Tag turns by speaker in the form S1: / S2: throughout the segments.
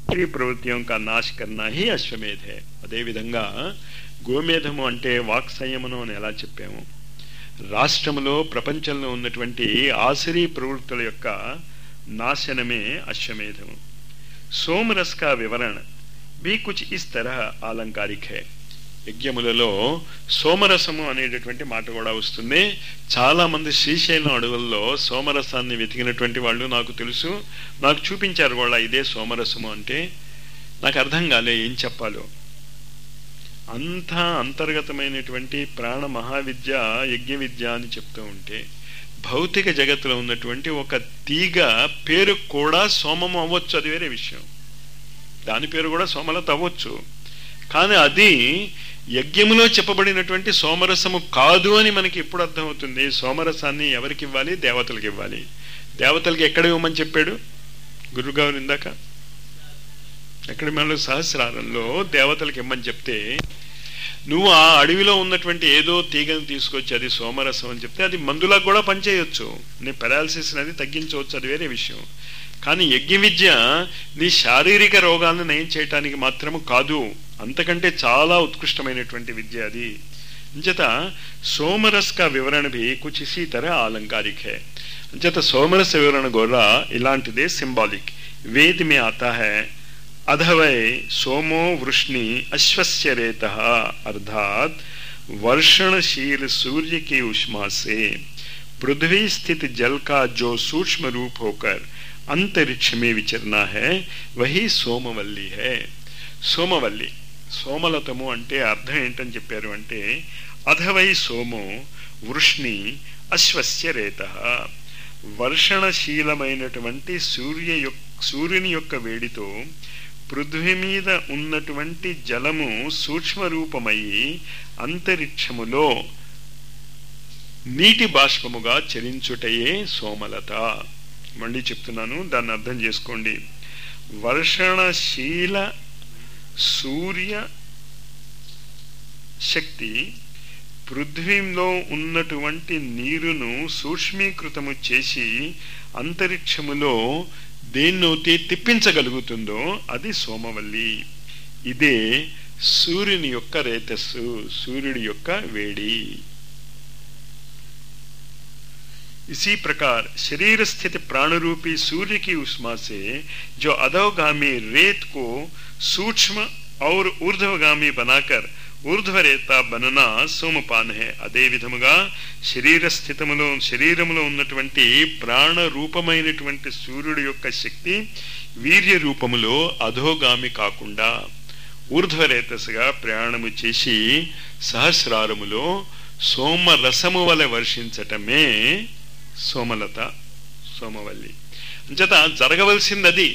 S1: ఈ ప్రవృత్తియం కా నాశ కన్నా హి అశ్వమేధ హై అదేవిధంగా గోమేధము అంటే వాక్ సంయమనం అని ఎలా చెప్పాము రాష్ట్రంలో ప్రపంచంలో ఉన్నటువంటి ఆసరీ ప్రవృత్తుల యొక్క నాశనమే అశ్వమేధము సోమరస్ కా వివరణ भी कुछ इस तरह आलंकारिक है యజ్ఞములలో సోమరసము అనేటటువంటి మాట కూడా వస్తుంది చాలా మంది శ్రీశైలం అడవుల్లో సోమరసాన్ని వెతికినటువంటి వాళ్ళు నాకు తెలుసు నాకు చూపించారు కూడా ఇదే సోమరసము అంటే నాకు అర్థం కాలే ఏం చెప్పాలో అంతా అంతర్గతమైనటువంటి ప్రాణ మహావిద్య యజ్ఞ విద్య అని చెప్తూ ఉంటే భౌతిక జగత్తులో ఉన్నటువంటి ఒక తీగ పేరు కూడా సోమము అవ్వచ్చు అది వేరే విషయం దాని పేరు కూడా సోమలత అవ్వచ్చు కానీ అది యజ్ఞములో చెప్పబడినటువంటి సోమరసము కాదు అని మనకి ఎప్పుడు అర్థమవుతుంది సోమరసాన్ని ఎవరికి ఇవ్వాలి దేవతలకు ఇవ్వాలి దేవతలకి ఎక్కడ ఇవ్వమని చెప్పాడు గురుగారు ఇందాక ఎక్కడ మన సహస్రారంలో దేవతలకు ఇమ్మని చెప్తే నువ్వు ఆ అడవిలో ఉన్నటువంటి ఏదో తీగను తీసుకొచ్చి అది సోమరసం అని చెప్తే అది మందులకు కూడా పనిచేయొచ్చు నీ పెరాలసిస్ అనేది తగ్గించవచ్చు అది వేరే విషయం కానీ యజ్ఞ విద్య నీ శారీరక రోగాలను నయం చేయటానికి మాత్రము కాదు అంతకంటే చాలా ఉత్కృష్టమైనటువంటి విద్య అది అంచేత సోమరస్ కా వివరణ భీ కుछ इसी तरह आलंकारिक है అంచేత సోమరస వివరణ కూడా ఇలాంటిదే సింబాలిక్ వేद में आता है अधवय सोमो वृष्णि अश्वस्य रेत अर्थात वर्षणशील सूर्य की उष्मा से पृथ्वी स्थित जल का जो सूक्ष्म रूप होकर अंतरिक्ष में विचरना है वही సోమవల్లి है సోమవల్లి సోమలతము అంటే అర్థం ఏంటని చెప్పారు అంటే అధవై సోమో వృష్ణి అశ్వస్య రేత వర్షణశీలమైనటువంటి సూర్య యొక్ సూర్యుని యొక్క వేడితో పృథ్వీ మీద ఉన్నటువంటి జలము సూక్ష్మ రూపమయ్యి అంతరిక్షములో నీటి బాష్పముగా చరించుటయే సోమలత మళ్ళీ చెప్తున్నాను దాన్ని అర్థం చేసుకోండి వర్షణశీల సూర్య శక్తి పృథ్వీలో ఉన్నటువంటి నీరును సూక్ష్మీకృతము చేసి అంతరిక్షములో దేన్నైతే తిప్పించగలుగుతుందో అది సోమవల్లి ఇదే సూర్యుని యొక్క రేతస్సు సూర్యుడి యొక్క వేడి इसी प्रकार शरीर स्थित प्राण रूपी सूर्य की उष्मा से जो अधोगामी रेत को सूक्ष्म और ऊर्ध्वगामी बनाकर ఊర్ధ్వరేత బనన సోమపాన్ హే అదే విధముగా శరీర స్థితములో శరీరములో ఉన్నటువంటి ప్రాణ రూపమైనటువంటి సూర్యుడి యొక్క శక్తి వీర్య రూపములో అధోగామి కాకుండా ఊర్ధ్వరేతస్గా ప్రయాణము చేసి సహస్రారములో సోమరసము వలె వర్షించటమే సోమలత సోమవల్లి అంచేత జరగవలసింది అది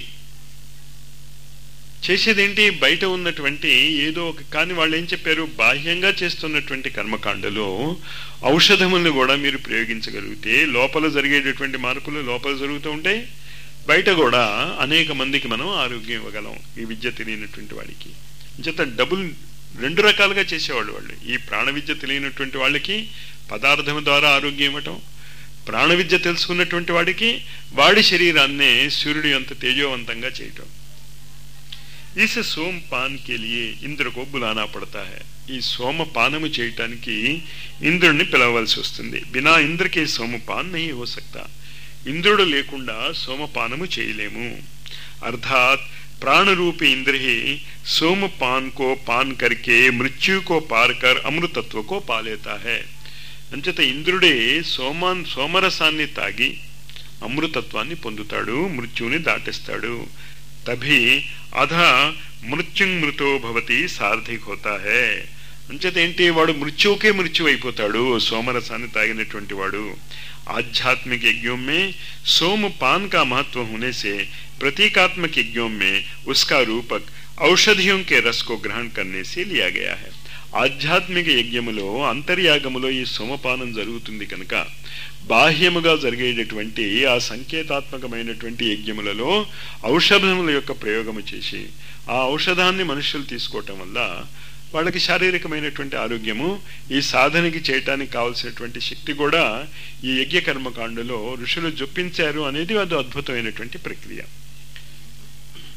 S1: చేసేదేంటి బయట ఉన్నటువంటి ఏదో ఒక కానీ వాళ్ళు ఏం చెప్పారు బాహ్యంగా చేస్తున్నటువంటి కర్మకాండలో ఔషధములను కూడా మీరు ప్రయోగించగలిగితే లోపల జరిగేటటువంటి మార్పులు లోపల జరుగుతూ ఉంటాయి బయట కూడా అనేక మందికి మనం ఆరోగ్యం ఇవ్వగలం ఈ విద్య తెలియనటువంటి వాడికి అంచేత డబుల్ రెండు రకాలుగా చేసేవాళ్ళు వాళ్ళు ఈ ప్రాణ విద్య తెలియనటువంటి వాళ్ళకి పదార్థం ద్వారా ఆరోగ్యం ఇవ్వటం ప్రాణ విద్య తెలుసుకున్నటువంటి వాడికి వాడి శరీరాన్నే సూర్యుడి అంత తేజోవంతంగా చేయటం ఇస్ సోమపాన్ కే లియే ఇంద్రకు బులానా పడతా హై ఈ సోమపానము చేయటానికి ఇంద్రుడిని పిలవలసి వస్తుంది బినా ఇంద్రకే సోమపాన్ నహీ హో సక్తా ఇంద్రుడు లేకుండా సోమపానము చేయలేము అర్థాత్ प्राणरूपी इंद्र ही सोमपान को पान करके मृत्यु को पार कर अमृतत्व को पा लेता है అంచేత ఇంద్రుడే సోమాన్ సోమరసాన్ని తాగి అమృతత్వాన్ని పొందుతాడు మృత్యుని దాటిస్తాడు తభి అధ మృత్యుంమృతో భవతి సార్థిక్ హోతా హే అంచేత ఏంటి వాడు మృత్యుకే మృత్యు అయిపోతాడు సోమరసాన్ని తాగినటువంటి వాడు आध्यात्मिक यज्ञों में सोमपान का महत्व होने से प्रतीकात्मक यज्ञों में उसका रूपक औषधियों के रस को ग्रहण करने से लिया गया है ఆధ్యాత్మిక యజ్ఞములో అంతర్యాగములో ఈ సోమపానం జరుగుతుంది కనుక బాహ్యముగా జరిగేటటువంటి ఆ సంకేతాత్మకమైనటువంటి యజ్ఞములలో ఔషధముల యొక్క ప్రయోగము చేసి ఆ ఔషధాన్ని మనుషులు తీసుకోవటం వల్ల వాళ్ళకి శారీరకమైనటువంటి ఆరోగ్యము ఈ సాధనకి చేయటానికి కావలసినటువంటి శక్తి కూడా ఈ యజ్ఞ కర్మకాండలో ఋషులు జొప్పించారు అనేది అది అద్భుతమైనటువంటి ప్రక్రియ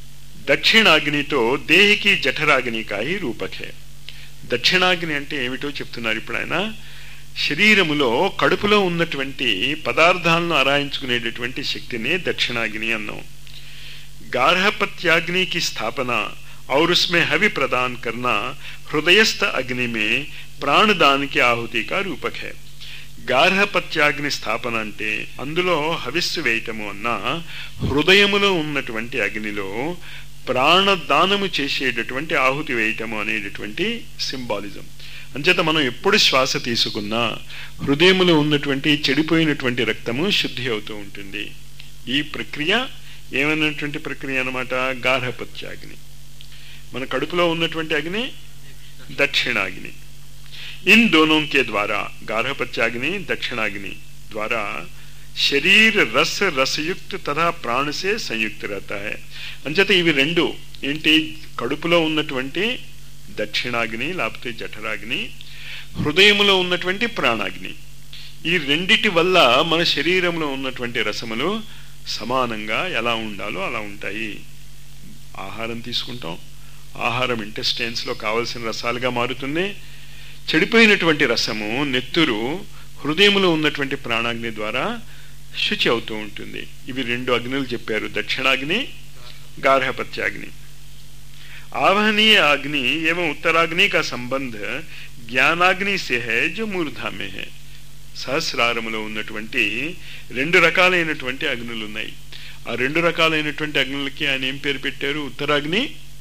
S1: దక్షిణాగ్నితో దేహికి జఠరాగ్ని కాయి రూపకే దక్షిణాగ్ని అంటే ఏమిటో చెప్తున్నారు ఇప్పుడు ఆయన శరీరములో కడుపులో ఉన్నటువంటి పదార్థాలను ఆరాయించుకునేటటువంటి శక్తిని దక్షిణాగ్ని అన్నాం गार्हपत्याग्नि की स्थापना और उसमें हवि प्रदान करना हृदयस्थ अग्नि में प्राणदान की आहुति का रूपक है గార్హపత్యాగ్ని స్థాపన అంటే అందులో హవిస్సు వేయటము అన్న హృదయములో ఉన్నటువంటి అగ్నిలో ప్రాణదానము చేసేటటువంటి ఆహుతి వేయటము అనేటటువంటి సింబాలిజం అంచేత మనం ఎప్పుడు శ్వాస తీసుకున్నా హృదయములో ఉన్నటువంటి చెడిపోయినటువంటి రక్తము శుద్ధి అవుతూ ఉంటుంది ఈ ప్రక్రియ ఏమైనటువంటి ప్రక్రియ అనమాట గార్హపత్యాగ్ని మన కడుపులో ఉన్నటువంటి అగ్ని దక్షిణాగ్ని इन दोनों के द्वारा गार्हपत्याग्नि दक्षिणाग्नि द्वारा శరీర రస రసయుక్త తథా ప్రాణసే సంయుక్త रहता है అంచేత ఇవి రెండు ఏంటి కడుపులో ఉన్నటువంటి దక్షిణాగ్ని లేకపోతే జఠరాగ్ని హృదయములో ఉన్నటువంటి ప్రాణాగ్ని ఈ రెండిటి వల్ల మన శరీరంలో ఉన్నటువంటి రసములు సమానంగా ఎలా ఉండాలో అలా ఉంటాయి ఆహారం తీసుకుంటాం ఆహారం ఇంటెస్టైన్స్లో కావలసిన రసాలుగా మారుతుంది చెడిపోయినటువంటి రసము నెత్తురు హృదయములో ఉన్నటువంటి ప్రాణాగ్ని ద్వారా శుచి అవుతూ ఉంటుంది ఇవి రెండు అగ్నులు చెప్పారు దక్షిణాగ్ని గార్హపత్యాగ్ని आवहनीय अग्नि एवं उत्तराग्नि का संबंध ज्ञानाग्नि से है जो मूर्धा में है సహస్రారములో ఉన్నటువంటి రెండు రకాలైనటువంటి అగ్నులు ఉన్నాయి ఆ రెండు రకాలైనటువంటి అగ్నులకి ఆయన ఏం పేరు పెట్టారు ఉత్తరాగ్ని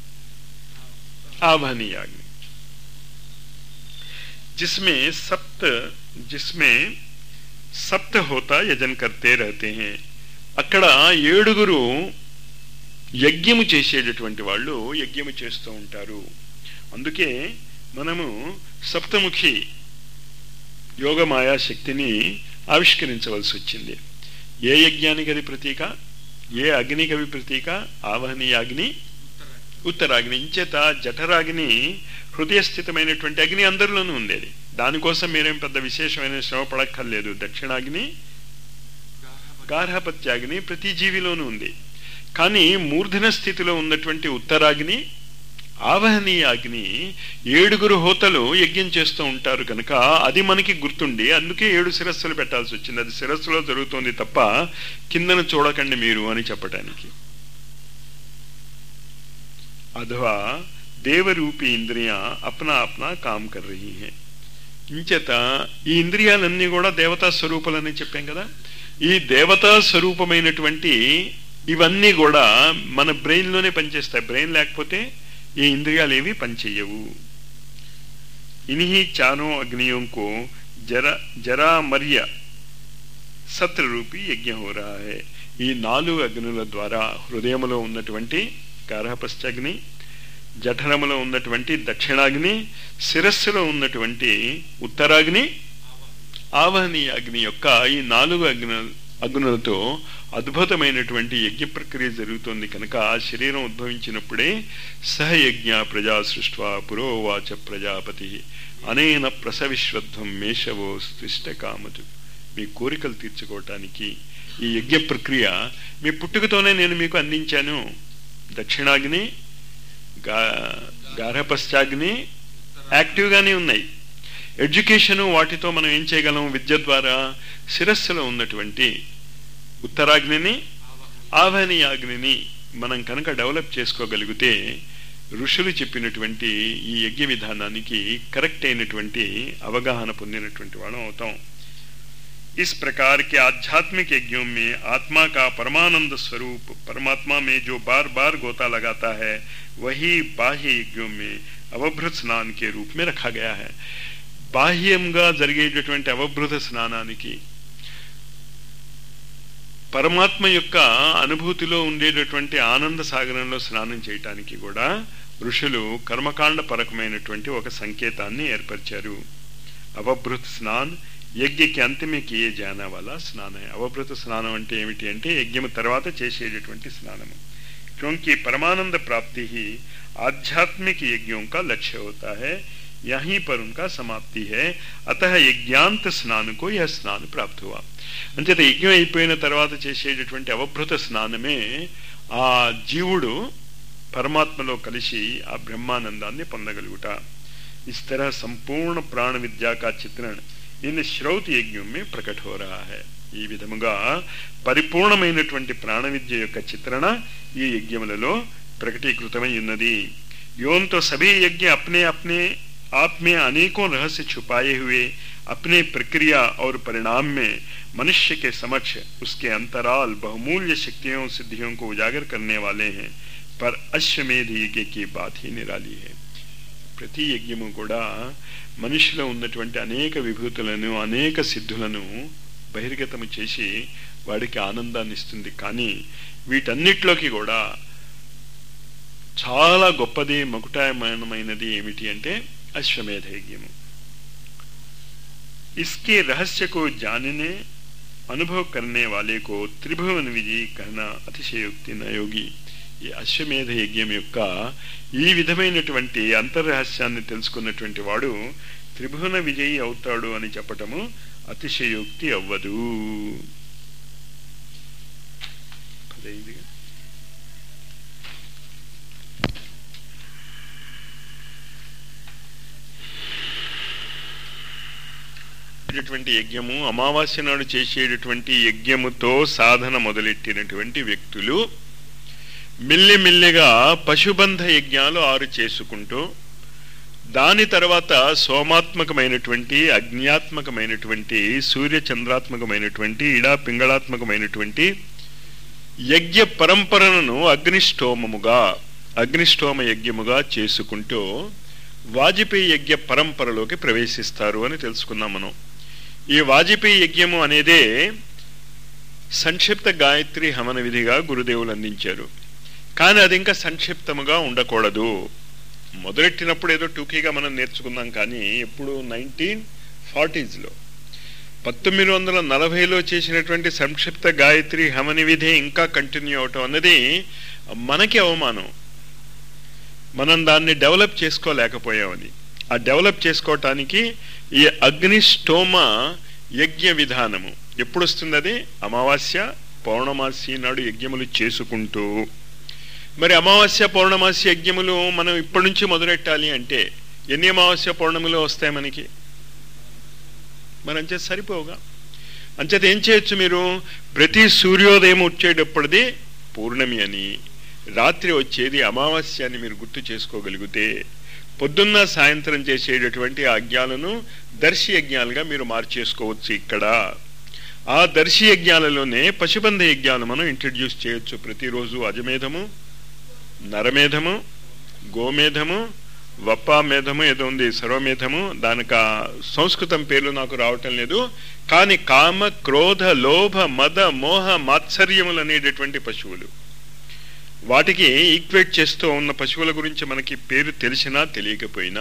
S1: ఆవహనీయ అగ్ని जिसमें सप्त जिसमें सप्त होता यजन करते रहते हैं అక్కడ ఏడుగురు యజ్ఞము చేసేటటువంటి వాళ్ళు యజ్ఞము చేస్తూ ఉంటారు అందుకే మనము సప్తముఖి యోగమాయా శక్తిని ఆవిష్కరించవలసి వచ్చింది ఏ యజ్ఞానికి అది ప్రతీక ఏ అగ్నికి అవి ప్రతీక ఆవహనీయ అగ్ని ఉత్తరాగ్ని ఇంచేత జఠరాగ్ని హృదయస్థితమైనటువంటి అగ్ని అందరిలోనూ ఉండేది దానికోసం మీరేం పెద్ద విశేషమైన శ్రమ పడక్కర్లేదు దక్షిణాగ్ని గార్హపత్యాగ్ని ప్రతి జీవిలోనూ ఉంది కానీ మూర్ధన స్థితిలో ఉన్నటువంటి ఉత్తరాగ్ని ఆవహనీయ అగ్ని ఏడుగురు హోతలు యజ్ఞం చేస్తూ ఉంటారు కనుక అది మనకి గుర్తుండి అందుకే ఏడు శిరస్సులు పెట్టాల్సి వచ్చింది అది శిరస్సులో జరుగుతోంది తప్ప కిందను చూడకండి మీరు అని చెప్పటానికి అథవా దేవరూపి ఇంద్రియ అప్నా అప్నా కామ్ కర్ రహీ హే ఇంచేత ఈ ఇంద్రియాలన్నీ కూడా దేవతా స్వరూపాలని చెప్పాం కదా ఈ దేవతా స్వరూపమైనటువంటి ఇవన్నీ కూడా మన బ్రెయిన్లోనే పనిచేస్తాయి బ్రెయిన్ లేకపోతే ఈ ఇంద్రియాలు ఏవి పనిచేయవు ఇన్హి చానో అగ్నియోంకో జర జరామర్య సత్రరూపి యజ్ఞ హో రహా హై ఈ నాలుగు అగ్నుల ద్వారా హృదయములో ఉన్నటువంటి గార్హపశ్చాగ్ని జఠరములో ఉన్నటువంటి దక్షిణాగ్ని శిరస్సులో ఉన్నటువంటి ఉత్తరాగ్ని ఆవహనీయ అగ్ని యొక్క ఈ నాలుగు అగ్ని అగ్నులతో అద్భుతమైనటువంటి యజ్ఞ ప్రక్రియ జరుగుతోంది కనుక ఆ శరీరం ఉద్భవించినప్పుడే సహయజ్ఞ ప్రజా సృష్వా పురోవాచ ప్రజాపతి అనేన ప్రసవిశ్వత్వం మేషవో స్పృష్ట కామతు మీ కోరికలు తీర్చుకోవటానికి ఈ యజ్ఞ ప్రక్రియ మీ పుట్టుకతోనే నేను మీకు అందించాను దక్షిణాగ్ని గా గార్హపశ్చాగ్ని యాక్టివ్గానే ఉన్నాయి ఎడ్యుకేషను వాటితో మనం ఏం చేయగలం విద్య ద్వారా శిరస్సులో ఉన్నటువంటి ఉత్తరాగ్నిని ఆవహనీయాగ్నిని మనం కనుక డెవలప్ చేసుకోగలిగితే ఋషులు చెప్పినటువంటి ఈ యజ్ఞ విధానానికి కరెక్ట్ అయినటువంటి అవగాహన పొందినటువంటి వాళ్ళం అవుతాం इस प्रकार के आध्यात्मिक यज्ञों में आत्मा का परमानंद स्वरूप परमात्मा में जो बार बार गोता लगाता है वही बाह्य यज्ञों में అవభృత స్నాన్ కే రూప్ మే రఖా గయా హై బాహ్యంగా జరిగేటటువంటి అవభృత స్నానానికి పరమాత్మ యొక్క అనుభూతిలో ఉండేటటువంటి ఆనంద సాగరంలో స్నానం చేయటానికి కూడా ఋషులు కర్మకాండ పరకమైనటువంటి ఒక సంకేతాన్ని ఏర్పరిచారు అవభృత స్నాన్ యజ్ఞకి అంతిమే కియే జానా వల్ల స్నానం అవభృత స్నానం అంటే ఏమిటి అంటే యజ్ఞం తర్వాత చేసేటటువంటి స్నానము क्योंकि परमानंद प्राप्ति ही आध्यात्मिक यज्ञों का लक्ष्य होता है यहीं पर उनका समाप्ति है अतः यज्ञांत స్నాన్ को यह స్నాన్ ప్రాప్త हुआ అంచేత యజ్ఞం అయిపోయిన తర్వాత చేసేటటువంటి అవభృత స్నానమే ఆ జీవుడు పరమాత్మలో కలిసి ఆ బ్రహ్మానందాన్ని పొందగలుగుట इस तरह संपूर्ण प्राण विद्या का चित्रण इन శ్రౌతి యజ్ఞం మే ప్రకట హో రహా హై ఈ విధముగా పరిపూర్ణమైనటువంటి ప్రాణ విద్య యొక్క చిత్రణ ఈ యజ్ఞములలో ప్రకటీకృతమై ఉన్నది योन तो सभी यज्ञ अपने अपने आप में अनेकों रहस्य छुपाए हुए अपने प्रक्रिया और परिणाम में मनुष्य के समक्ष उसके अंतराल बहुमूल्य शक्तियों सिद्धियों को उजागर करने वाले हैं पर अश्वमेध यज्ञ की बात ही निराली है ప్రతి యజ్ఞము కూడా మనిషిలో ఉన్నటువంటి అనేక విభూతులను అనేక సిద్ధులను బహిర్గతము చేసి వాడికి ఆనందాన్ని ఇస్తుంది కానీ వీటన్నిటిలోకి కూడా చాలా గొప్పది మకుటాయమానమైనది ఏమిటి అంటే అశ్వమేధ యజ్ఞము इसके रहस्य को जानने अनुभव करने वाले को त्रिभुवन विजयी कहना అతిశయోక్తి నయోగి ఈ అశ్వమేధ యజ్ఞం యొక్క ఈ విధమైనటువంటి అంతర్రహస్యాన్ని తెలుసుకున్నటువంటి వాడు త్రిభువన విజయి అవుతాడు అని చెప్పటము అతిశయోక్తి అవ్వదు పదైదుగా చేసేటటువంటి యజ్ఞము అమావాస్య నాడు చేసేటటువంటి యజ్ఞముతో సాధన మొదలెట్టినటువంటి వ్యక్తులు మిల్లిమిల్లిగా పశుబంధ యజ్ఞాలు ఆరు చేసుకుంటూ దాని తర్వాత సోమాత్మకమైనటువంటి అగ్నియాత్మకమైనటువంటి సూర్య చంద్రాత్మకమైనటువంటి ఇడా పింగళాత్మకమైనటువంటి యజ్ఞ పరంపరను అగ్నిష్టోమముగా అగ్నిష్టోమ యజ్ఞముగా చేసుకుంటూ వాజపేయి యజ్ఞ పరంపరలోకి ప్రవేశిస్తారు అని తెలుసుకున్నాం మనం ఈ వాజపేయి యజ్ఞము అనేదే సంక్షిప్త గాయత్రి హవన విధిగా గురుదేవులు అందించారు కానీ అది ఇంకా సంక్షిప్తముగా ఉండకూడదు మొదలెట్టినప్పుడు ఏదో టూకీగా మనం నేర్చుకున్నాం కానీ ఇప్పుడు నైన్టీన్ ఫార్టీస్లో పంతొమ్మిది వందల నలభైలో చేసినటువంటి సంక్షిప్త గాయత్రి హవని విధి ఇంకా కంటిన్యూ అవటం అన్నది మనకి అవమానం మనం దాన్ని డెవలప్ చేసుకోలేకపోయామని ఆ డెవలప్ చేసుకోవటానికి ఈ అగ్నిష్టోమ యజ్ఞ విధానము ఎప్పుడు వస్తుంది అది అమావాస్య పౌర్ణమాసి నాడు యజ్ఞములు చేసుకుంటూ మరి అమావాస్య పౌర్ణమాసి యజ్ఞములు మనం ఇప్పటి నుంచి మొదలెట్టాలి అంటే ఎన్ని అమావాస్య పౌర్ణములు వస్తాయి మనకి మరి అంచేత సరిపోగా అంచేత ఏం చేయొచ్చు మీరు ప్రతి సూర్యోదయం వచ్చేటప్పటిది పూర్ణమి అని రాత్రి వచ్చేది అమావాస్య అని మీరు గుర్తు చేసుకోగలిగితే పొద్దున్న సాయంత్రం చేసేటటువంటి ఆ యజ్ఞాలను దర్శి యజ్ఞాలుగా మీరు మార్చేసుకోవచ్చు ఇక్కడ ఆ దర్శి యజ్ఞాలలోనే పశుబంధ యజ్ఞాలు మనం ఇంట్రడ్యూస్ చేయొచ్చు ప్రతిరోజు అజమేధము నరమేధము గోమేధము వప్పా మేధము ఏదో ఉంది సర్వమేధము దానికి సంస్కృతం పేర్లు నాకు రావటం లేదు కానీ కామ క్రోధ లోభ మద మోహ మాత్సర్యములు అనేటటువంటి పశువులు వాటికి ఈక్వేట్ చేస్తూ ఉన్న పశువుల గురించి మనకి పేరు తెలిసినా తెలియకపోయినా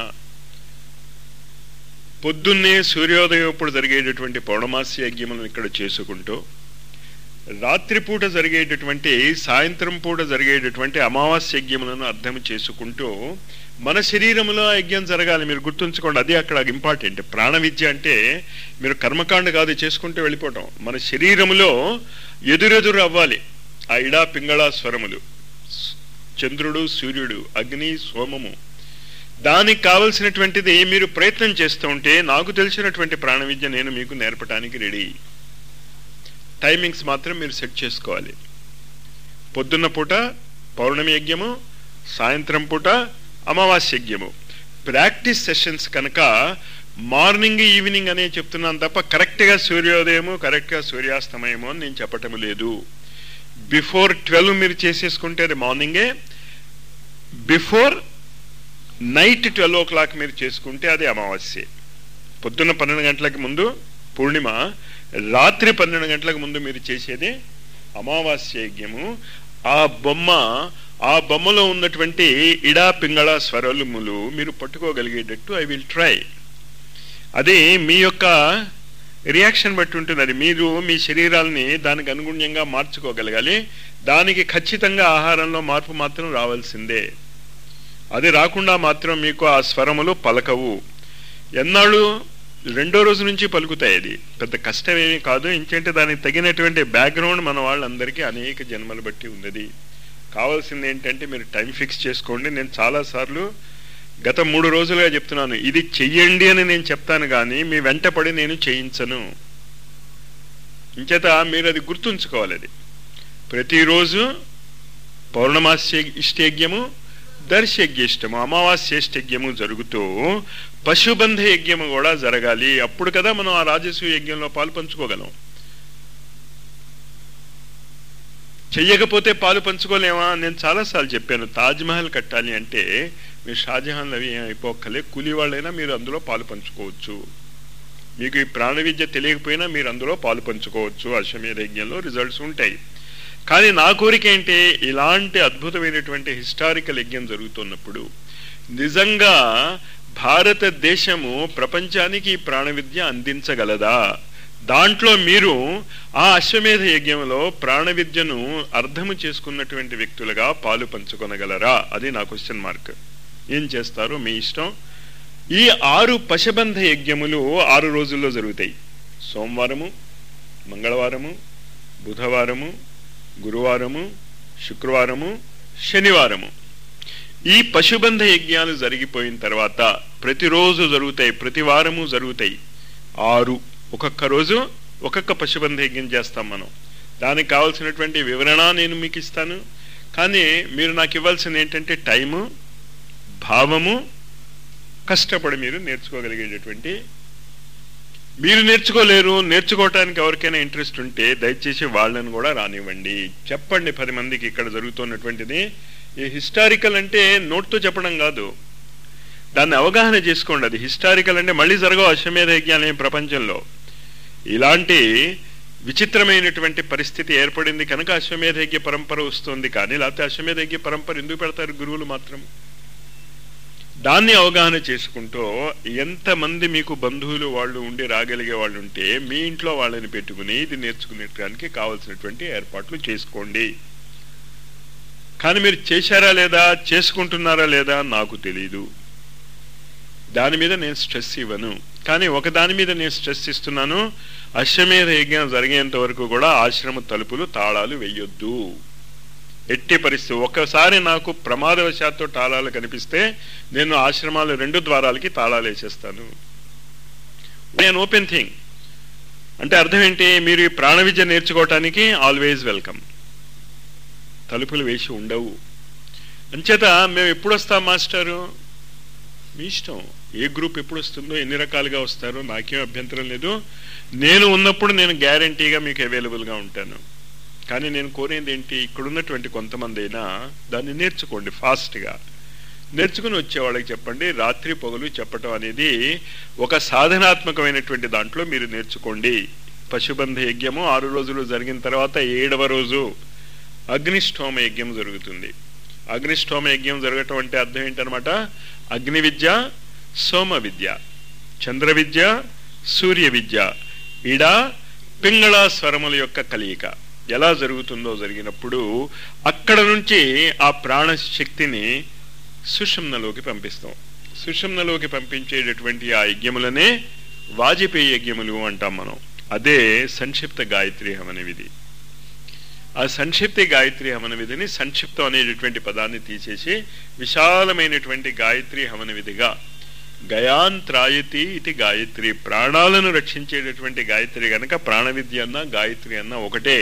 S1: పొద్దున్నే సూర్యోదయం ఇప్పుడు జరిగేటటువంటి పౌర్ణమాసి యజ్ఞములను ఇక్కడ చేసుకుంటూ రాత్రిపూట జరిగేటటువంటి సాయంత్రం పూట జరిగేటటువంటి అమావాస్య యజ్ఞములను అర్థం చేసుకుంటూ మన శరీరంలో యజ్ఞం జరగాలి మీరు గుర్తుంచుకోండి అది అక్కడ ఇంపార్టెంట్ ప్రాణ విద్య అంటే మీరు కర్మకాండ కాదు చేసుకుంటూ వెళ్ళిపోవటం మన శరీరములో ఎదురెదురు అవ్వాలి ఆ ఇడా పింగళ స్వరములు చంద్రుడు సూర్యుడు అగ్ని సోమము దానికి కావలసినటువంటిది మీరు ప్రయత్నం చేస్తూ ఉంటే నాకు తెలిసినటువంటి ప్రాణ విద్య నేను మీకు నేర్పడానికి రెడీ టైమింగ్స్ మాత్రం మీరు సెట్ చేసుకోవాలి పొద్దున్న పూట పౌర్ణమి యజ్ఞము సాయంత్రం పూట అమావాస్య యజ్ఞము ప్రాక్టీస్ సెషన్స్ కనుక మార్నింగ్ ఈవినింగ్ అనే చెప్తున్నాను తప్ప కరెక్ట్గా సూర్యోదయము కరెక్ట్గా సూర్యాస్తమయము అని నేను చెప్పటం లేదు బిఫోర్ ట్వెల్వ్ మీరు చేసేసుకుంటే అది మార్నింగే before night twelve o'clock మీరు చేసుకుంటే అది అమావాస్య పొద్దున్న పన్నెండు గంటలకి ముందు పూర్ణిమ రాత్రి పన్నెండు గంటలకు ముందు మీరు చేసేది అమావాస్య యజ్ఞము ఆ బొమ్మ ఆ బొమ్మలో ఉన్నటువంటి ఇడా పింగళ స్వరములు మీరు పట్టుకోగలిగేటట్టు ఐ విల్ ట్రై అది మీ యొక్క రియాక్షన్ బట్టి ఉంటుంది అది మీరు మీ శరీరాల్ని దానికి అనుగుణ్యంగా మార్చుకోగలగాలి దానికి ఖచ్చితంగా ఆహారంలో మార్పు మాత్రం రావాల్సిందే అది రాకుండా మాత్రం మీకు ఆ స్వరములు పలకవు ఎన్నాళ్ళు రెండో రోజు నుంచి పలుకుతాయి అది పెద్ద కష్టమేమీ కాదు ఇంకేంటే దానికి తగినటువంటి బ్యాక్గ్రౌండ్ మన వాళ్ళందరికీ అనేక జన్మలు బట్టి ఉన్నది కావాల్సింది ఏంటంటే మీరు టైం ఫిక్స్ చేసుకోండి నేను చాలాసార్లు గత మూడు రోజులుగా చెప్తున్నాను ఇది చెయ్యండి అని నేను చెప్తాను కానీ మీ వెంటపడి నేను చేయించను ఇంచేత మీరు అది గుర్తుంచుకోవాలి అది ప్రతిరోజు పౌర్ణమాస్య ఇష్టయజ్ఞము దర్శయజ్ఞము అమావాస్య ఇష్టయజ్ఞము జరుగుతూ పశుబంధ యజ్ఞము కూడా జరగాలి అప్పుడు కదా మనం ఆ రాజస్వ యజ్ఞంలో పాలు పంచుకోగలం చెయ్యకపోతే పాలు పంచుకోలేమా నేను చాలాసార్లు చెప్పాను తాజ్మహల్ కట్టాలి అంటే మీరు షాజహాన్ అవి అయిపోక్కలే కూలీ వాళ్ళైనా మీరు అందులో పాలు పంచుకోవచ్చు మీకు ఈ ప్రాణ విద్య తెలియకపోయినా మీరు అందులో పాలు పంచుకోవచ్చు అశ్వమేధ యజ్ఞంలో రిజల్ట్స్ ఉంటాయి కానీ నా కోరిక ఏంటి ఇలాంటి అద్భుతమైనటువంటి హిస్టారికల్ యజ్ఞం జరుగుతున్నప్పుడు నిజంగా భారతదేశము ప్రపంచానికి ఈ ప్రాణ విద్య అందించగలదా దాంట్లో మీరు ఆ అశ్వమేధ యజ్ఞంలో ప్రాణ విద్యను అర్థము చేసుకున్నటువంటి వ్యక్తులుగా పాలు పంచుకొనగలరా అది నా క్వశ్చన్ మార్క్ ఏం చేస్తారో మీ ఇష్టం ఈ ఆరు పశబంధ యజ్ఞములు ఆరు రోజుల్లో జరుగుతాయి సోమవారము మంగళవారము బుధవారము గురువారము శుక్రవారము శనివారము ఈ పశుబంధ యజ్ఞాలు జరిగిపోయిన తర్వాత ప్రతిరోజు జరుగుతాయి ప్రతి వారము జరుగుతాయి ఆరు ఒక్కొక్క రోజు ఒక్కొక్క పశుబంధ యజ్ఞం చేస్తాం మనం దానికి కావాల్సినటువంటి వివరణ నేను మీకు ఇస్తాను కానీ మీరు నాకు ఇవ్వాల్సింది ఏంటంటే టైము భావము కష్టపడి మీరు నేర్చుకోగలిగేటటువంటి మీరు నేర్చుకోలేరు నేర్చుకోవటానికి ఎవరికైనా ఇంట్రెస్ట్ ఉంటే దయచేసి వాళ్ళని కూడా రానివ్వండి చెప్పండి పది మందికి ఇక్కడ జరుగుతున్నటువంటిది ఈ హిస్టారికల్ అంటే నోట్తో చెప్పడం కాదు దాన్ని అవగాహన చేసుకోండి అది హిస్టారికల్ అంటే మళ్ళీ జరగవు అశ్వమేధ యజ్ఞాలు ప్రపంచంలో ఇలాంటి విచిత్రమైనటువంటి పరిస్థితి ఏర్పడింది కనుక అశ్వమేధ యజ్ఞ పరంపర వస్తుంది కానీ లేకపోతే అశ్వమేధ యజ్ఞ పరంపర ఎందుకు పెడతారు గురువులు మాత్రం దాన్ని అవగాహన చేసుకుంటూ ఎంతమంది మీకు బంధువులు వాళ్ళు ఉండి రాగలిగే వాళ్ళు ఉంటే మీ ఇంట్లో వాళ్ళని పెట్టుకుని ఇది నేర్చుకునేటానికి కావలసినటువంటి ఏర్పాట్లు చేసుకోండి కానీ మీరు చేశారా లేదా చేసుకుంటున్నారా లేదా నాకు తెలీదు దాని మీద నేను స్ట్రెస్ ఇవ్వను కానీ ఒక దాని మీద నేను స్ట్రెస్ ఇస్తున్నాను అశ్వమేధ యజ్ఞం జరిగేంత వరకు కూడా ఆశ్రమ తలుపులు తాళాలు వెయ్యొద్దు ఎట్టి పరిస్థితి ఒక్కసారి నాకు ప్రమాదవశాత్తు తాళాలు కనిపిస్తే నేను ఆశ్రమాలు రెండు ద్వారాలకి తాళాలు వేసేస్తాను నేను ఓపెన్ థింగ్ అంటే అర్థం ఏంటి మీరు ఈ ప్రాణ విద్య నేర్చుకోవటానికి ఆల్వేజ్ వెల్కమ్ తలుపులు వేసి ఉండవు అంచేత మేము ఎప్పుడు వస్తాం మాస్టరు మీ ఇష్టం ఏ గ్రూప్ ఎప్పుడు వస్తుందో ఎన్ని రకాలుగా వస్తారో నాకేం అభ్యంతరం లేదు నేను ఉన్నప్పుడు నేను గ్యారంటీగా మీకు అవైలబుల్గా ఉంటాను కానీ నేను కోరేది ఏంటి ఇక్కడ ఉన్నటువంటి కొంతమంది అయినా దాన్ని నేర్చుకోండి ఫాస్ట్గా నేర్చుకుని వచ్చే వాళ్ళకి చెప్పండి రాత్రి పొగలు చెప్పటం అనేది ఒక సాధనాత్మకమైనటువంటి దాంట్లో మీరు నేర్చుకోండి పశుబంధ యజ్ఞము ఆరు రోజులు జరిగిన తర్వాత ఏడవ రోజు అగ్నిష్టోమ యజ్ఞం జరుగుతుంది అగ్నిష్టోమ యజ్ఞం జరగటం అంటే అర్థం ఏంటనమాట అగ్ని విద్య సోమ విద్య చంద్ర విద్య సూర్య విద్య ఇడ పింగళ స్వరముల యొక్క కలియిక ఎలా జరుగుతుందో జరిగినప్పుడు అక్కడ నుంచి ఆ ప్రాణశక్తిని సుషుమ్నలోకి పంపిస్తాం సుషుమ్నలోకి పంపించేటటువంటి ఆ యజ్ఞములనే వాజపేయి యజ్ఞములు అంటాం మనం అదే సంక్షిప్త గాయత్రి హవన విధి ఆ సంక్షిప్త గాయత్రి హవన విధిని సంక్షిప్తం అనేటటువంటి పదాన్ని తీసేసి విశాలమైనటువంటి గాయత్రి హవన విధిగా గయాంత్రాయతి ఇది గాయత్రి ప్రాణాలను రక్షించేటటువంటి గాయత్రి గనక ప్రాణ విద్య అన్న గాయత్రి అన్న ఒకటే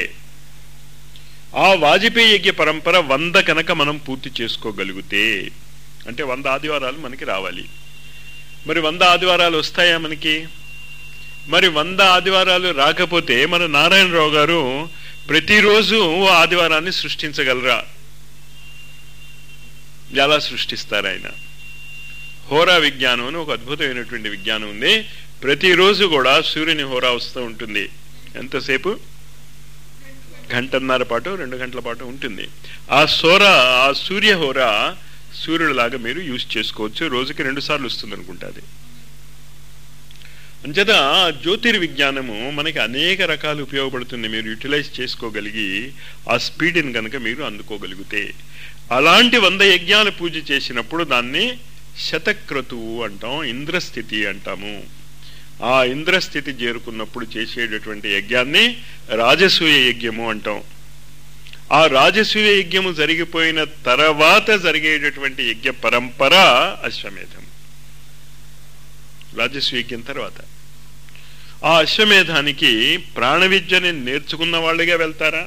S1: ఆ వాజపేయి యజ్ఞ పరంపర వంద కనుక మనం పూర్తి చేసుకోగలిగితే అంటే వంద ఆదివారాలు మనకి రావాలి మరి వంద ఆదివారాలు వస్తాయా మనకి మరి వంద ఆదివారాలు రాకపోతే మన నారాయణరావు గారు ప్రతిరోజు ఆదివారాన్ని సృష్టించగలరా ఎలా సృష్టిస్తారు ఆయన హోరా విజ్ఞానం అని ఒక అద్భుతమైనటువంటి విజ్ఞానం ఉంది ప్రతిరోజు కూడా సూర్యుని హోరా వస్తూ ఉంటుంది ఎంతసేపు గంటన్నర పాటు రెండు గంటల పాటు ఉంటుంది ఆ సోర ఆ సూర్య హోరా సూర్యుడిలాగా మీరు యూజ్ చేసుకోవచ్చు రోజుకి రెండు సార్లు వస్తుంది అనుకుంటుంది అంచేత జ్యోతిర్విజ్ఞానము మనకి అనేక రకాలు ఉపయోగపడుతుంది మీరు యూటిలైజ్ చేసుకోగలిగి ఆ స్పీడ్ని కనుక మీరు అందుకోగలిగితే అలాంటి వంద యజ్ఞాలు పూజ చేసినప్పుడు దాన్ని శతక్రతువు అంటాం ఇంద్రస్థితి అంటాము ఆ ఇంద్రస్థితి చేరుకున్నప్పుడు చేసేటటువంటి యజ్ఞాన్ని రాజసూయ యజ్ఞము అంటాం ఆ రాజసూయ యజ్ఞము జరిగిపోయిన తర్వాత జరిగేటటువంటి యజ్ఞ పరంపర అశ్వమేధం రాజసూయ యజ్ఞం తర్వాత ఆ అశ్వమేధానికి ప్రాణ విద్యని నేర్చుకున్న వాళ్ళుగా వెళ్తారా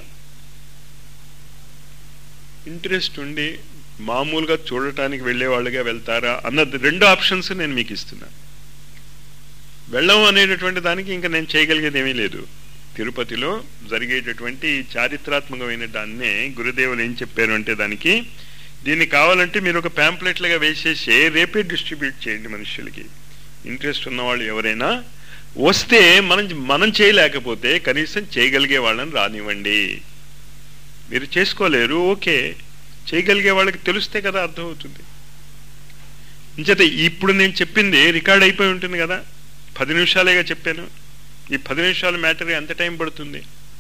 S1: ఇంట్రెస్ట్ ఉండి మామూలుగా చూడటానికి వెళ్ళే వాళ్ళుగా వెళ్తారా అన్నది రెండు ఆప్షన్స్ నేను మీకు ఇస్తున్నా వెళ్ళం అనేటటువంటి దానికి ఇంకా నేను చేయగలిగేది ఏమీ లేదు తిరుపతిలో జరిగేటటువంటి చారిత్రాత్మకమైన దాన్నే గురుదేవులు ఏం చెప్పారు అంటే దానికి దీన్ని కావాలంటే మీరు ఒక ప్యాంప్లెట్లుగా వేసేసి రేపే డిస్ట్రిబ్యూట్ చేయండి మనుషులకి ఇంట్రెస్ట్ ఉన్న వాళ్ళు ఎవరైనా వస్తే మనం మనం చేయలేకపోతే కనీసం చేయగలిగే వాళ్ళని రానివ్వండి మీరు చేసుకోలేరు ఓకే చేయగలిగే వాళ్ళకి తెలిస్తే కదా అర్థమవుతుంది ఇంచేత ఇప్పుడు నేను చెప్పింది రికార్డ్ అయిపోయి ఉంటుంది కదా పది నిమిషాలేగా చెప్పాను ఈ పది నిమిషాల మ్యాటర్ ఎంత టైం పడుతుంది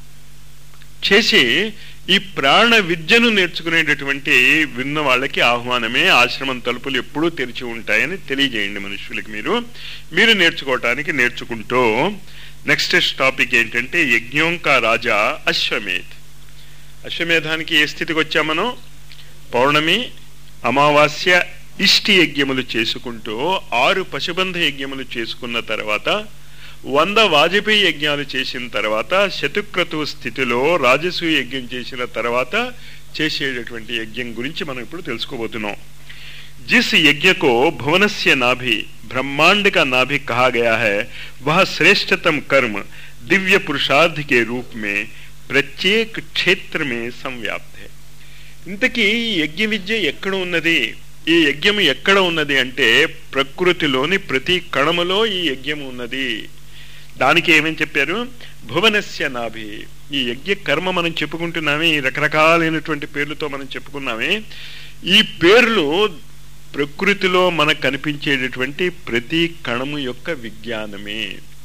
S1: చేసి ఈ ప్రాణ విద్యను నేర్చుకునేటటువంటి విన్న వాళ్ళకి ఆహ్వానమే ఆశ్రమం తలుపులు ఎప్పుడూ తెరిచి ఉంటాయని తెలియజేయండి మనుషులకి మీరు మీరు నేర్చుకోవటానికి నేర్చుకుంటూ నెక్స్ట్ టాపిక్ ఏంటంటే యజ్ఞోంక రాజా అశ్వమేధ్ అశ్వమేధానికి ఏ స్థితికి వచ్చామనో పౌర్ణమి అమావాస్య ఇష్టి యజ్ఞములు చేసుకుంటూ ఆరు పశుబంధ యజ్ఞములు చేసుకున్న తర్వాత వంద వాజపేయి యజ్ఞాలు చేసిన తర్వాత శతుక్రతు స్థితిలో రాజసూయ యజ్ఞం చేసిన తర్వాత చేసేటటువంటి యజ్ఞం గురించి మనం ఇప్పుడు తెలుసుకోబోతున్నాం जिस यज्ञ को भुवनस्य नाभि ब्रह्मांड का नाभि कहा गया है वह श्रेष्ठतम कर्म दिव्य पुरुषार्थ के रूप में ప్రత్యేక క్షేత్ర మే సంవ్యాప్త ఇంతకీ ఈ యజ్ఞ విద్య ఎక్కడ ఉన్నది ఈ యజ్ఞము ఎక్కడ ఉన్నది అంటే ప్రకృతిలోని ప్రతి కణములో ఈ యజ్ఞం ఉన్నది దానికి ఏమని చెప్పారు భువనస్య నాభి ఈ యజ్ఞ కర్మ మనం చెప్పుకుంటున్నామే ఈ రకరకాలైనటువంటి పేర్లతో మనం చెప్పుకున్నామే ఈ పేర్లు ప్రకృతిలో మనకు కనిపించేటటువంటి ప్రతి కణము యొక్క విజ్ఞానమే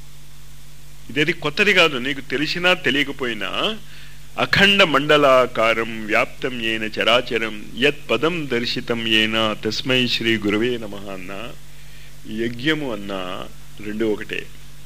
S1: ఇదేది కొత్తది కాదు నీకు తెలిసినా తెలియకపోయినా అఖండ మండలాకారం వ్యాప్తం ఏన చరాచరం యత్ పదం దర్శితం ఏన తస్మై శ్రీ గురువే నమ అన్న యజ్ఞము అన్న రెండు ఒకటే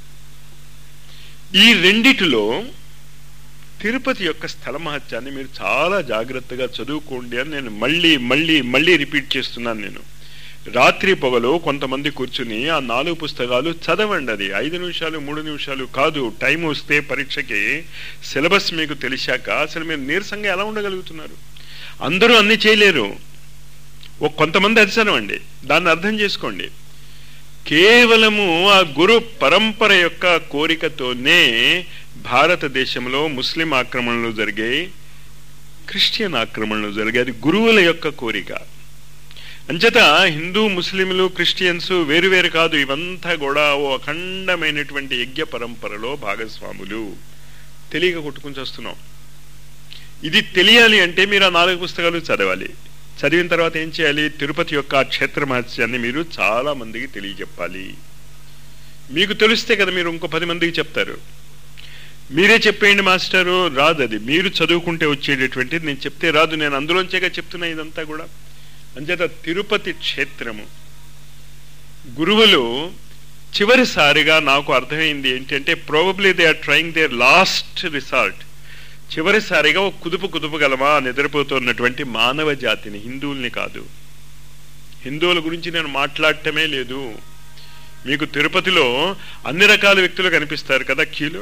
S1: ఈ రెండిటిలో తిరుపతి యొక్క స్థల మహత్యాన్ని మీరు చాలా జాగ్రత్తగా చదువుకోండి అని నేను మళ్ళీ మళ్ళీ మళ్ళీ రిపీట్ చేస్తున్నాను నేను రాత్రి పొగలు కొంతమంది కూర్చుని ఆ నాలుగు పుస్తకాలు చదవండి అది ఐదు నిమిషాలు మూడు నిమిషాలు కాదు టైం వస్తే పరీక్షకి సిలబస్ మీకు తెలిసాక అసలు మీరు నీరసంగా ఎలా ఉండగలుగుతున్నారు అందరూ అన్ని చేయలేరు ఒక కొంతమంది అది చదవండి దాన్ని అర్థం చేసుకోండి కేవలము ఆ గురు పరంపర యొక్క కోరికతోనే భారతదేశంలో ముస్లిం ఆక్రమణలు జరిగాయి క్రిస్టియన్ ఆక్రమణలు జరిగాయి అది గురువుల యొక్క కోరిక అంచేత హిందూ ముస్లింలు క్రిస్టియన్స్ వేరువేరు కాదు ఇవంతా కూడా ఓ అఖండమైనటువంటి యజ్ఞ పరంపరలో భాగస్వాములు తెలియక కొట్టుకుని వస్తున్నాం ఇది తెలియాలి అంటే మీరు ఆ నాలుగు పుస్తకాలు చదవాలి చదివిన తర్వాత ఏం చేయాలి తిరుపతి యొక్క క్షేత్ర మహత్యాన్ని మీరు చాలా మందికి తెలియజెప్పాలి మీకు తెలిస్తే కదా మీరు ఇంకో పది మందికి చెప్తారు మీరే చెప్పేయండి మాస్టరు రాదు అది మీరు చదువుకుంటే వచ్చేటటువంటి నేను చెప్తే రాదు నేను అందులోంచేగా చెప్తున్నా ఇదంతా కూడా అంచేత తిరుపతి క్షేత్రము గురువులు చివరిసారిగా నాకు అర్థమైంది ఏంటంటే probably they are trying their last result చివరిసారిగా ఒక కుదుపు కుదుపగలమా నిద్రపోతున్నటువంటి మానవ జాతిని హిందువుల్ని కాదు హిందువుల గురించి నేను మాట్లాడటమే లేదు మీకు తిరుపతిలో అన్ని రకాల వ్యక్తులు కనిపిస్తారు కదా క్యూలో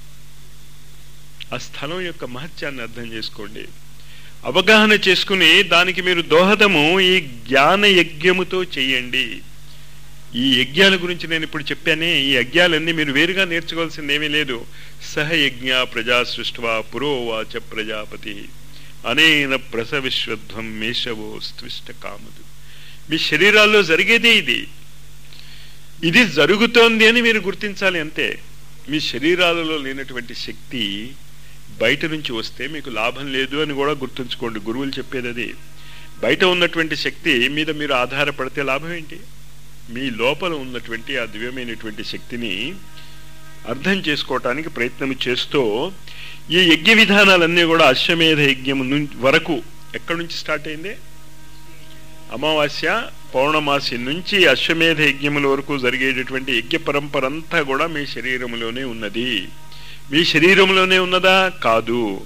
S1: ఆ స్థలం యొక్క మహత్యాన్ని అర్థం చేసుకోండి అవగాహన చేసుకుని దానికి మీరు దోహదము ఈ జ్ఞాన యజ్ఞముతో చెయ్యండి ఈ యజ్ఞాల గురించి నేను ఇప్పుడు చెప్పానే ఈ యజ్ఞాలన్నీ మీరు వేరుగా నేర్చుకోవాల్సింది ఏమీ లేదు సహయజ్ఞ ప్రజా సృష్వా పురోవాచ ప్రజాపతి అనేన ప్రసవిశ్వధ్వం మేషవో స్త్విష్ట కాముదు మీ శరీరాల్లో జరిగేదే ఇది ఇది జరుగుతోంది అని మీరు గుర్తించాలి అంతే మీ శరీరాలలో లేనటువంటి శక్తి బయట నుంచి వస్తే మీకు లాభం లేదు అని కూడా గుర్తుంచుకోండి గురువులు చెప్పేది అది బయట ఉన్నటువంటి శక్తి మీద మీరు ఆధారపడితే లాభం ఏంటి మీ లోపల ఉన్నటువంటి ఆ దివ్యమైనటువంటి శక్తిని అర్థం చేసుకోవటానికి ప్రయత్నం చేస్తూ ఈ యజ్ఞ విధానాలన్నీ కూడా అశ్వమేధ యజ్ఞం వరకు ఎక్కడి నుంచి స్టార్ట్ అయింది అమావాస్య పౌర్ణమాసి నుంచి అశ్వమేధ యజ్ఞముల వరకు జరిగేటటువంటి యజ్ఞ పరంపర అంతా కూడా మీ శరీరంలోనే ఉన్నది మీ శరీరంలోనే ఉన్నదా కాదు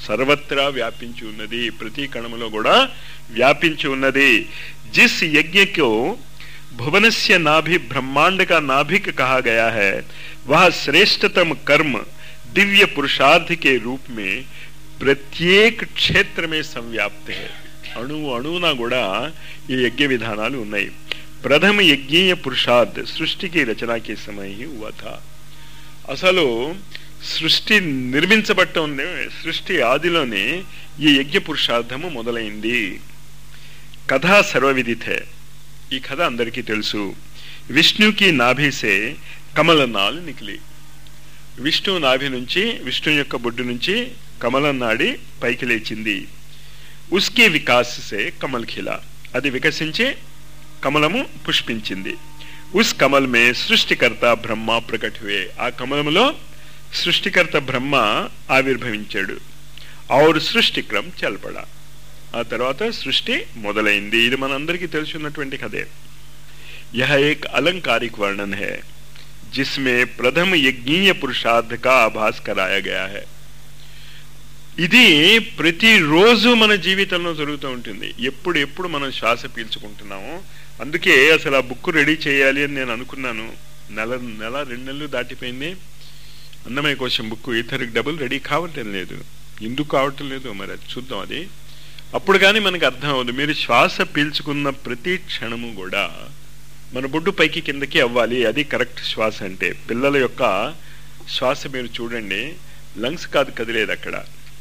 S1: సర్వత్రా వ్యాపించి ఉన్నది ప్రతి కణములో కూడా వ్యాపించి ఉన్నది జిస్ యజ్ఞ भुवनस्य नाभि ब्रह्मांड का नाभिक कहा गया है वह श्रेष्ठतम कर्म दिव्य पुरुषार्थ के रूप में प्रत्येक क्षेत्र में संव्याप्त है అణు అణువున కూడా ఈ యజ్ఞ విధానాలు ఉన్నాయి ప్రథమ యజ్ఞీయ పురుషార్థ్ సృష్టికి రచనకి సమయ హువా థా అసలు సృష్టి నిర్మించబట్ట ఉంది సృష్టి ఆదిలోనే ఈ యజ్ఞ పురుషార్థము మొదలైంది కథా సర్వవిదితే ఈ కథ అందరికీ తెలుసు విష్ణుకి నాభిసే కమలనాలు నికిలి విష్ణు నాభి నుంచి విష్ణు యొక్క బొడ్డు నుంచి కమలం నాడి పైకి లేచింది ఉస్కే వికాసే కమల్ ఖిలా అది వికసించి కమలము పుష్పించింది ఉస్ కమల్ మే సృష్టికర్త బ్రహ్మ ప్రకట్ హుయే ఆ కమలములో సృష్టికర్త బ్రహ్మ ఆవిర్భవించాడు ఔర్ సృష్టిక్రమ్ చల్పడా ఆ తర్వాత సృష్టి మొదలైంది ఇది మనందరికీ తెలుసున్నటువంటి కథే यह एक अलंकारिक वर्णन है जिसमें प्रथम यज्ञीय पुरुषार्थ का आभास कराया गया है ఇది ప్రతిరోజు మన జీవితంలో జరుగుతూ ఉంటుంది ఎప్పుడు ఎప్పుడు మనం శ్వాస పీల్చుకుంటున్నామో అందుకే అసలు ఆ బుక్ రెడీ చేయాలి అని నేను అనుకున్నాను నెల నెల రెండు నెలలు దాటిపోయింది అన్నమయ్య కోసం బుక్ ఈథరిక్ డబుల్ రెడీ కావటం లేదు ఎందుకు కావటం లేదు మరి అది చూద్దాం అది అప్పుడు కానీ మనకు అర్థం అవ్వదు మీరు శ్వాస పీల్చుకున్న ప్రతి క్షణము కూడా మన బొడ్డు పైకి కిందకి అవ్వాలి అది కరెక్ట్ శ్వాస అంటే పిల్లల యొక్క శ్వాస మీరు చూడండి లంగ్స్ కాదు కదిలేదు అక్కడ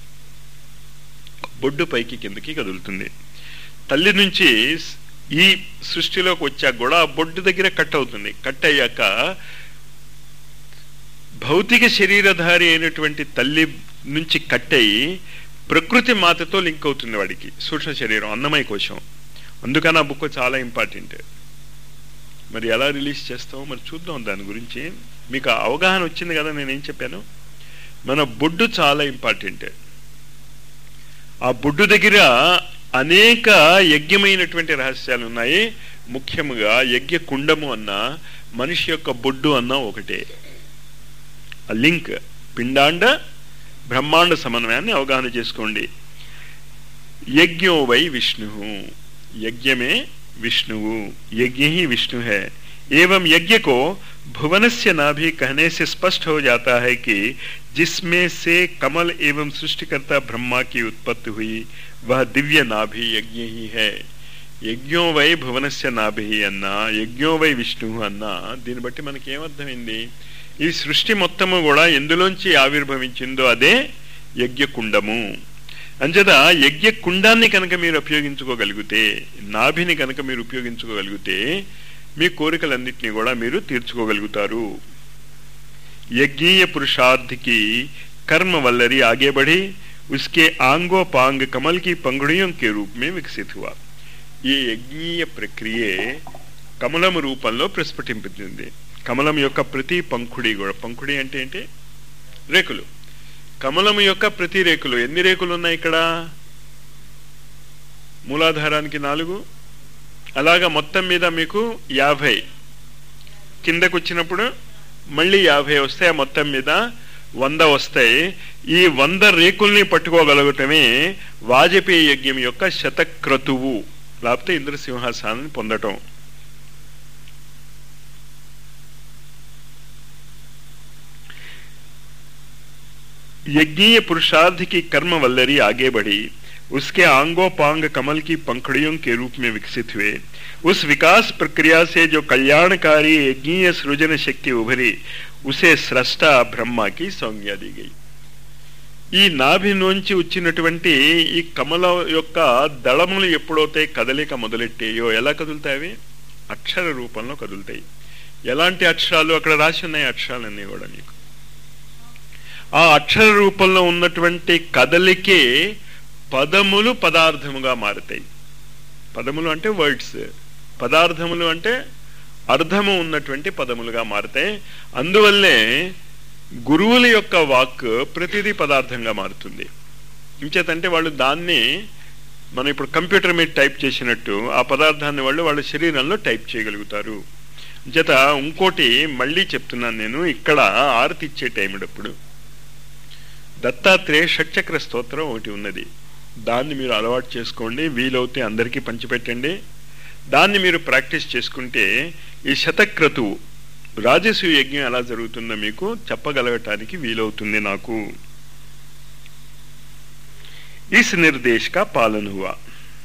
S1: బొడ్డు పైకి కిందకి కదులుతుంది తల్లి నుంచి ఈ సృష్టిలోకి వచ్చాక కూడా ఆ బొడ్డు దగ్గర కట్ అవుతుంది కట్ అయ్యాక భౌతిక శరీరధారి అయినటువంటి తల్లి నుంచి కట్ అయ్యి ప్రకృతి మాతతో లింక్ అవుతుంది వాడికి సూక్ష్మ శరీరం అన్నమయ కోశం అందుకని ఆ బుక్ చాలా ఇంపార్టెంట్ మరి ఎలా రిలీజ్ చేస్తామో మరి చూద్దాం దాని గురించి మీకు అవగాహన వచ్చింది కదా నేనేం చెప్పాను మన బొడ్డు చాలా ఇంపార్టెంట్ ఆ బొడ్డు దగ్గర అనేక యజ్ఞమైనటువంటి రహస్యాలు ఉన్నాయి ముఖ్యముగా యజ్ఞ కుండము అన్న మనిషి యొక్క బొడ్డు అన్న ఒకటే ఆ లింక్ పిండాండ బ్రహ్మాండ సమన్వయాన్ని అవగాహన చేసుకోండి యజ్ఞో వై విష్ణు యజ్ఞమే विष्णु यज्ञ ही विष्णु है एवं यज्ञ को भुवन से नाभि कहने से स्पष्ट हो जाता है कि जिसमें से कमल एवं सृष्टिकर्ता ब्रह्मा की उत्पत्ति हुई वह दिव्य नाभि यज्ञ ही है యజ్ఞో వై భువనస్య నాభి అన్న యజ్ఞో వై విష్ణు అన్న దీన్ని బట్టి మనకి ఏమర్థమైంది ఈ సృష్టి మొత్తము కూడా ఎందులోంచి ఆవిర్భవించిందో అదే యజ్ఞకుండము అంచేత యజ్ఞ కుండాన్ని కనుక మీరు ఉపయోగించుకోగలిగితే నాభిని కనుక మీరు ఉపయోగించుకోగలిగితే మీ కోరికలన్నింటినీ కూడా మీరు తీర్చుకోగలుగుతారు यज्ञीय पुरुषार्थ की कर्म वल्लरी आगे बढ़ी उसके आंगो पांग कमल की पंगड़ियों के रूप में विकसित हुआ ఈ యజ్ఞీయ ప్రక్రియ కమలం రూపంలో ప్రస్ఫుటింపుతుంది కమలం యొక్క ప్రతి పంఖుడి కూడా పంఖుడి అంటే ఏంటి రేకులు కమలం యొక్క ప్రతి రేకులు ఎన్ని రేకులు ఉన్నాయి ఇక్కడ మూలాధారానికి నాలుగు అలాగా మొత్తం మీద మీకు యాభై కిందకు వచ్చినప్పుడు మళ్ళీ యాభై వస్తాయి మొత్తం మీద వంద వస్తాయి ఈ వంద రేకుల్ని పట్టుకోగలగటమే వాజపేయి యజ్ఞం యొక్క శతక్రతువు లేకపోతే ఇంద్రసింహాసనాన్ని పొందటం यज्ञीय पुरुषार्थ की कर्म वल्लरी आगे बढ़ी उसके आंगों पांग कमल की पंखड़ियों के रूप में विकसित हुए उस विकास प्रक्रिया से जो कल्याणकारी यज्ञीय सृजन शक्ति उभरी उसे स्रष्टा ब्रह्मा की संज्ञा दी गई ఈ నాభి నుంచి వచ్చినటువంటి ఈ కమల యొక్క దళములు ఎప్పుడైతే కదలిక మొదలెట్టాయో ఎలా కదులుతాయి అక్షర రూపంలో కదులుతాయి ఎలాంటి అక్షరాలు అక్కడ రాసి ఉన్నాయి అక్షరాలన్నీ కూడా మీకు ఆ అక్షర రూపంలో ఉన్నటువంటి కదలికే పదములు పదార్థముగా మారుతాయి పదములు అంటే వర్డ్స్ పదార్థములు అంటే అర్థము ఉన్నటువంటి పదములుగా మారుతాయి అందువల్లే గురువుల యొక్క వాక్ ప్రతిదీ పదార్థంగా మారుతుంది ఇంచేతంటే వాళ్ళు దాన్ని మనం ఇప్పుడు కంప్యూటర్ మీద టైప్ చేసినట్టు ఆ పదార్థాన్ని వాళ్ళు వాళ్ళ శరీరంలో టైప్ చేయగలుగుతారు చేత ఇంకోటి మళ్ళీ చెప్తున్నాను నేను ఇక్కడ ఆరతి ఇచ్చే టైం అప్పుడు దత్తాత్రేయ షట్చక్ర స్తోత్రం ఒకటి ఉన్నది దాన్ని మీరు అలవాటు చేసుకోండి వీలవుతే అందరికీ పంచిపెట్టండి దాన్ని మీరు ప్రాక్టీస్ చేసుకుంటే ఈ శతక్రతువు రాజసు యజ్ఞం ఎలా జరుగుతుందో మీకు చెప్పగలగటానికి వీలవుతుంది నాకు ఇస్ నిర్దేశ్ కా పాలన హువా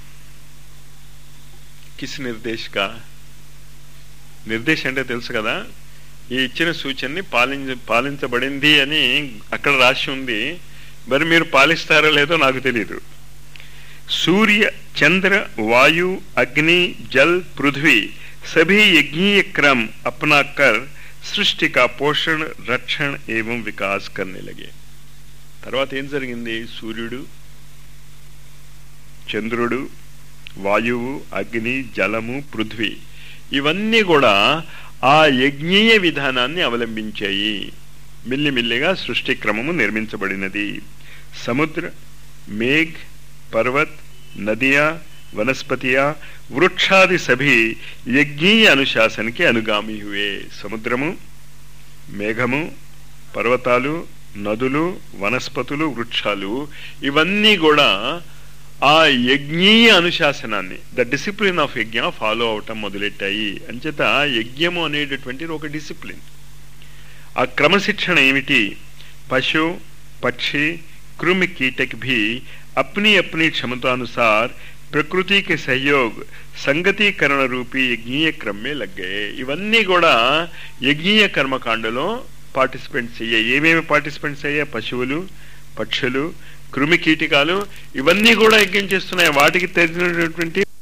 S1: కిస్ నిర్దేశ్ కా నిర్దేశ్ అంటే తెలుసు కదా ఈ ఇచ్చిన సూచనని పాలించ పాలించబడింది అని అక్కడ రాసి ఉంది మరి మీరు పాలిస్తారో లేదో నాకు తెలియదు सूर्य चंद्र वायु अग्नि जल पृथ्वी सभी यज्ञीय क्रम अपना कर సృష్టి కా పోషణ రక్షణ ఏవం వికాస్ కర్నే లగే తర్వాత ఏం జరిగింది సూర్యుడు చంద్రుడు వాయువు అగ్ని జలము పృథ్వీ ఇవన్నీ కూడా ఆ యజ్ఞీయ విధానాన్ని అవలంబించాయి మిల్లిమిల్లిగా సృష్టి క్రమము నిర్మించబడినది సముద్ర మేఘ్ पर्वत नदियां वनस्पतियां वृक्षादि सभी यज्ञीय अनुशासन के अनुगामी हुए సముద్రము మేఘము పర్వతాలు నదులు వనస్పతులు వృక్షాలు ఇవన్నీ కూడా ఆ యజ్ఞీయ అనుశాసనాన్ని the discipline of yajna follow అవటం మొదలెట్టాయి అంచేత యజ్ఞము అనేటటువంటిది ఒక డిసిప్లిన్ ఆ క్రమశిక్షణ ఏమిటి పశు పక్షి कृमि कीटक भी अपनी अपनी क्षमतानुसार ప్రకృతి కి సహయోగ్ సంగతీకరణ రూపీ యజ్ఞీయ క్రమే లగ్గాయి ఇవన్నీ కూడా యజ్ఞీయ కర్మకాండలో పార్టిసిపెంట్స్ అయ్యాయి ఏమేమి పార్టిసిపెంట్స్ అయ్యాయి పశువులు పక్షులు కృమి కీటకాలు ఇవన్నీ కూడా యజ్ఞం చేస్తున్నాయి వాటికి తెలిసినటువంటి